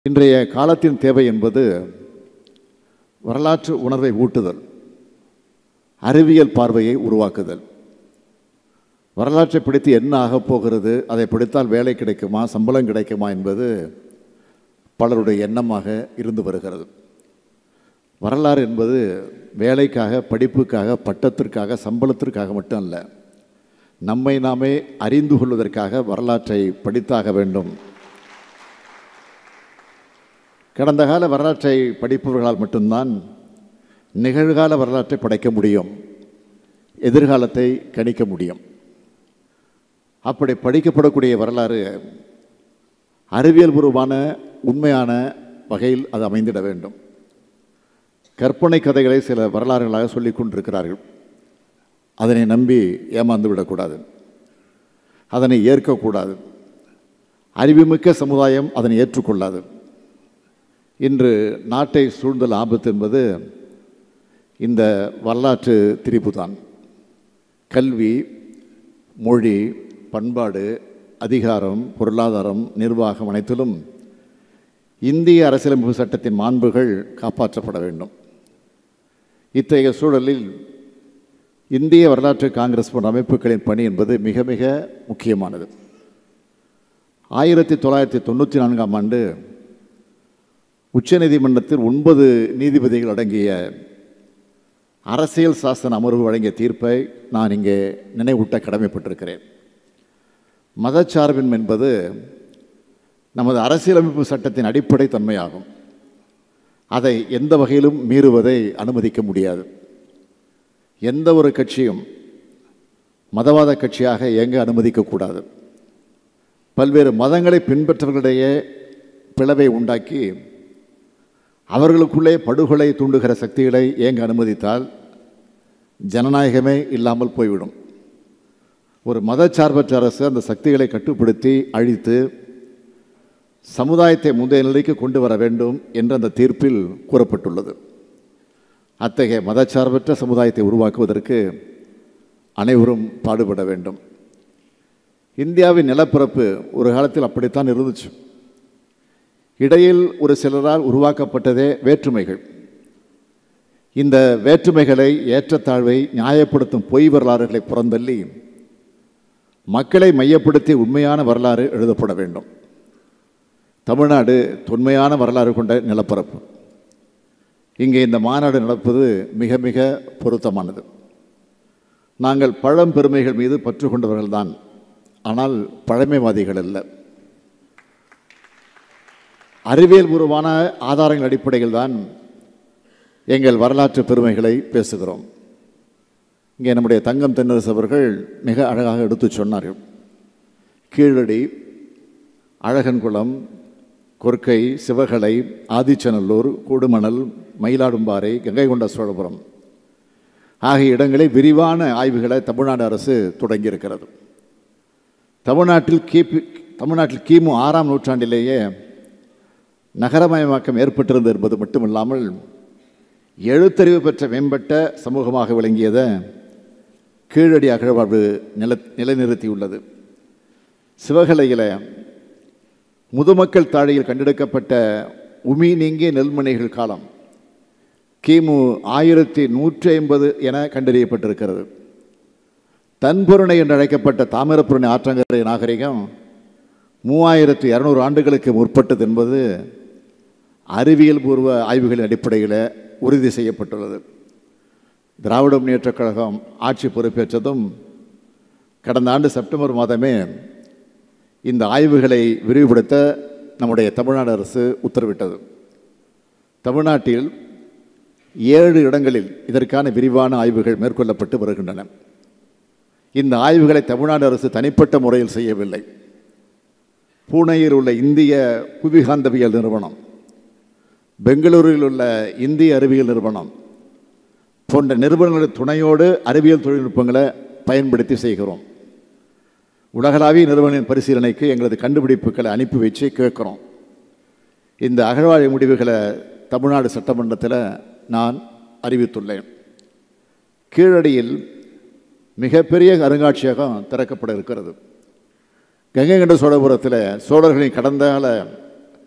இன்றைய காலத்தின் தேவை என்பது வரலாற்று உணர்வை ஊட்டுதல் அறிவியல் பார்வையை உருவாக்குதல் வரலாற்றை பிடித்து என்ன ஆகப் போகிறது அதை பிடித்தால் வேலை கிடைக்குமா சம்பளம் கிடைக்குமா என்பது பலருடைய எண்ணமாக இருந்து வருகிறது வரலாறு என்பது வேலைக்காக படிப்புக்காக பட்டத்திற்காக சம்பளத்திற்காக மட்டும் அல்ல நம்மை நாமே அறிந்து கொள்வதற்காக வரலாற்றை படித்தாக வேண்டும் கடந்த கால வரலாற்றை படிப்பவர்களால் மட்டும்தான் நிகழ்கால வரலாற்றை படைக்க முடியும் எதிர்காலத்தை கணிக்க முடியும் அப்படி படிக்கப்படக்கூடிய வரலாறு அறிவியல் பூர்வமான உண்மையான வகையில் அது அமைந்திட வேண்டும் கற்பனை கதைகளை சில வரலாறுகளாக சொல்லிக் கொண்டிருக்கிறார்கள் அதனை நம்பி ஏமாந்து விடக்கூடாது அதனை ஏற்கக்கூடாது அறிவுமிக்க சமுதாயம் அதனை ஏற்றுக்கொள்ளாது இன்று நாட்டை சூழ்ந்தல் ஆபத்து என்பது இந்த வரலாற்று திரிபு தான் கல்வி மொழி பண்பாடு அதிகாரம் பொருளாதாரம் நிர்வாகம் அனைத்திலும் இந்திய அரசியலமைப்பு சட்டத்தின் மாண்புகள் காப்பாற்றப்பட வேண்டும் இத்தகைய சூழலில் இந்திய வரலாற்று காங்கிரஸ் போன்ற அமைப்புகளின் பணி என்பது மிக மிக முக்கியமானது ஆயிரத்தி தொள்ளாயிரத்தி தொண்ணூற்றி நான்காம் ஆண்டு உச்சநீதிமன்றத்தில் ஒன்பது நீதிபதிகள் அடங்கிய அரசியல் சாசன அமர்வு வழங்கிய தீர்ப்பை நான் இங்கே நினைவூட்ட கடமைப்பட்டிருக்கிறேன் மதச்சார்பின் என்பது நமது அரசியலமைப்பு சட்டத்தின் அடிப்படை தன்மையாகும் அதை எந்த வகையிலும் மீறுவதை அனுமதிக்க முடியாது எந்த ஒரு கட்சியும் மதவாத கட்சியாக இயங்க அனுமதிக்கக்கூடாது பல்வேறு மதங்களை பின்பற்றவர்களிடையே பிளவை உண்டாக்கி அவர்களுக்குள்ளே படுகொலை தூண்டுகிற சக்திகளை இயங்க அனுமதித்தால் ஜனநாயகமே இல்லாமல் போய்விடும் ஒரு மதச்சார்பற்ற அரசு அந்த சக்திகளை கட்டுப்படுத்தி அழித்து சமுதாயத்தை முந்தைய நிலைக்கு கொண்டு வர வேண்டும் என்று அந்த தீர்ப்பில் கூறப்பட்டுள்ளது அத்தகைய மதச்சார்பற்ற சமுதாயத்தை உருவாக்குவதற்கு அனைவரும் பாடுபட வேண்டும் இந்தியாவின் நிலப்பரப்பு ஒரு காலத்தில் அப்படித்தான் இருந்துச்சு இடையில் ஒரு சிலரால் உருவாக்கப்பட்டதே வேற்றுமைகள் இந்த வேற்றுமைகளை ஏற்றத்தாழ்வை நியாயப்படுத்தும் பொய் வரலாறுகளை புறந்தள்ளி மக்களை மையப்படுத்தி உண்மையான வரலாறு எழுதப்பட வேண்டும் தமிழ்நாடு தொன்மையான வரலாறு கொண்ட நிலப்பரப்பு இங்கே இந்த மாநாடு நடப்பது மிக மிக பொருத்தமானது நாங்கள் பழம்பெருமைகள் மீது பற்று கொண்டவர்கள்தான் ஆனால் பழமைவாதிகள் அல்ல அறிவியல் பூர்வமான ஆதாரங்கள் அடிப்படையில் தான் எங்கள் வரலாற்று பெருமைகளை பேசுகிறோம் இங்கே நம்முடைய தங்கம் தென்னரசு அவர்கள் மிக அழகாக எடுத்து சொன்னார்கள் கீழடி அழகன்குளம் கொர்க்கை சிவகலை ஆதிச்சநல்லூர் கூடுமணல் மயிலாடும்பாறை கங்கை கொண்ட சோழபுரம் ஆகிய இடங்களை விரிவான ஆய்வுகளை தமிழ்நாடு அரசு தொடங்கியிருக்கிறது தமிழ்நாட்டில் கிபி தமிழ்நாட்டில் கிமு ஆறாம் நூற்றாண்டிலேயே நகரமயமாக்கம் ஏற்பட்டிருந்தது என்பது மட்டுமில்லாமல் எழுத்தறிவு பெற்ற மேம்பட்ட சமூகமாக விளங்கியதை கீழடி அகழ்வாழ்வு நில நிலைநிறுத்தியுள்ளது சிவகலையில் முதுமக்கள் தாழியில் கண்டெடுக்கப்பட்ட உமி நீங்கிய நெல்மணிகள் காலம் கிமு ஆயிரத்தி நூற்றி ஐம்பது என கண்டறியப்பட்டிருக்கிறது தன்பொருணை என்று அழைக்கப்பட்ட தாமிரபுரணி ஆற்றங்கரை நாகரிகம் மூவாயிரத்து இரநூறு ஆண்டுகளுக்கு முற்பட்டது என்பது அறிவியல் பூர்வ ஆய்வுகளின் அடிப்படையில் உறுதி செய்யப்பட்டுள்ளது திராவிட முன்னேற்றக் கழகம் ஆட்சி பொறுப்பேற்றதும் கடந்த ஆண்டு செப்டம்பர் மாதமே இந்த ஆய்வுகளை விரிவுபடுத்த நம்முடைய தமிழ்நாடு அரசு உத்தரவிட்டது தமிழ்நாட்டில் ஏழு இடங்களில் இதற்கான விரிவான ஆய்வுகள் மேற்கொள்ளப்பட்டு வருகின்றன இந்த ஆய்வுகளை தமிழ்நாடு அரசு தனிப்பட்ட முறையில் செய்யவில்லை பூனேயில் உள்ள இந்திய புவிகாந்தவியல் நிறுவனம் பெங்களூரில் உள்ள இந்திய அறிவியல் நிறுவனம் போன்ற நிறுவனங்களின் துணையோடு அறிவியல் தொழில்நுட்பங்களை பயன்படுத்தி செய்கிறோம் உலகளாவிய நிறுவனின் பரிசீலனைக்கு எங்களது கண்டுபிடிப்புகளை அனுப்பி வச்சு கேட்குறோம் இந்த அகழ்வாழி முடிவுகளை தமிழ்நாடு சட்டமன்றத்தில் நான் அறிவித்துள்ளேன் கீழடியில் மிகப்பெரிய அருங்காட்சியகம் திறக்கப்பட இருக்கிறது கங்கை கொண்ட சோழபுரத்தில் சோழர்களின் கடந்த கால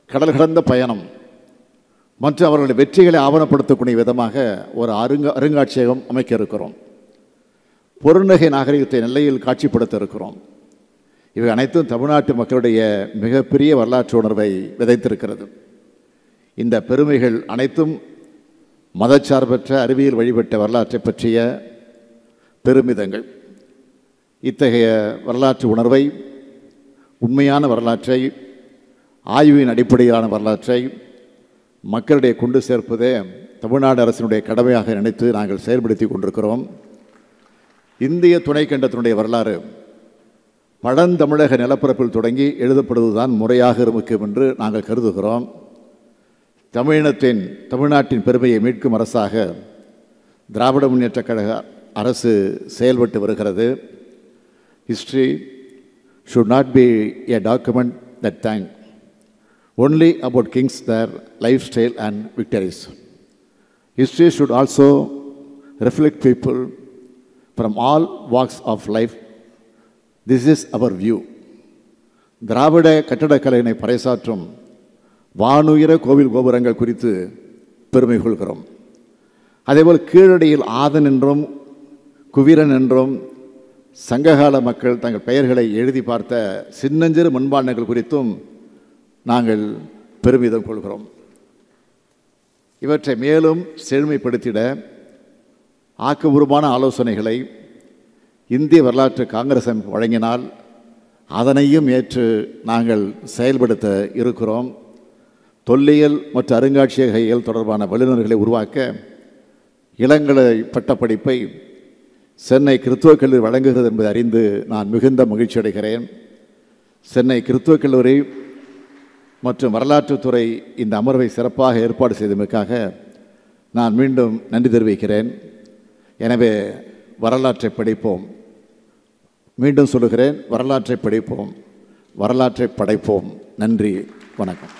கடல் கடந்த பயணம் மற்றும் அவர்களுடைய வெற்றிகளை ஆவணப்படுத்தக்கூடிய விதமாக ஒரு அருங்க அருங்காட்சியகம் அமைக்க இருக்கிறோம் பொருநகை நாகரிகத்தை நெல்லையில் காட்சிப்படுத்த இருக்கிறோம் இவை அனைத்தும் தமிழ்நாட்டு மக்களுடைய மிகப்பெரிய வரலாற்று உணர்வை விதைத்திருக்கிறது இந்த பெருமைகள் அனைத்தும் மதச்சார்பற்ற அறிவியல் வழிபட்ட வரலாற்றை பற்றிய பெருமிதங்கள் இத்தகைய வரலாற்று உணர்வை உண்மையான வரலாற்றை ஆய்வின் அடிப்படையிலான வரலாற்றை மக்களிடையே கொண்டு சேர்ப்பதே தமிழ்நாடு அரசினுடைய கடமையாக நினைத்து நாங்கள் செயல்படுத்தி கொண்டிருக்கிறோம் இந்திய துணைக்கண்டத்தினுடைய வரலாறு பழந்தமிழக நிலப்பரப்பில் தொடங்கி எழுதப்படுவதுதான் முறையாக இருக்கும் என்று நாங்கள் கருதுகிறோம் தமிழினத்தின் தமிழ்நாட்டின் பெருமையை மீட்கும் அரசாக திராவிட முன்னேற்றக் கழக அரசு செயல்பட்டு வருகிறது history should not be a document that think only about kings, their lifestyle and victories. History should also reflect people from all walks of life. This is our view. திராவிட கட்டடக்கலையினை பறைசாற்றும் வானுயர கோவில் கோபுரங்கள் குறித்து பெருமை கொள்கிறோம் அதேபோல் கீழடியில் ஆதன் என்றும் குவீரன் என்றும் சங்ககால மக்கள் தங்கள் பெயர்களை எழுதி பார்த்த சின்னஞ்சிறு மண்பாண்டங்கள் குறித்தும் நாங்கள் பெருமிதம் கொள்கிறோம் இவற்றை மேலும் செழுமைப்படுத்திட ஆக்கபூர்வமான ஆலோசனைகளை இந்திய வரலாற்று காங்கிரஸ் அமைப்பு வழங்கினால் அதனையும் ஏற்று நாங்கள் செயல்படுத்த இருக்கிறோம் தொல்லியல் மற்றும் அருங்காட்சியக தொடர்பான வல்லுநர்களை உருவாக்க இளங்கலை பட்டப்படிப்பை சென்னை கிறித்துவக் கல்லூரி வழங்குகிறது என்பதை அறிந்து நான் மிகுந்த மகிழ்ச்சி அடைகிறேன் சென்னை கிறித்துவக் கல்லூரி மற்றும் வரலாற்றுத்துறை இந்த அமர்வை சிறப்பாக ஏற்பாடு செய்தமைக்காக நான் மீண்டும் நன்றி தெரிவிக்கிறேன் எனவே வரலாற்றை படிப்போம் மீண்டும் சொல்லுகிறேன் வரலாற்றை படிப்போம் வரலாற்றை படைப்போம் நன்றி வணக்கம்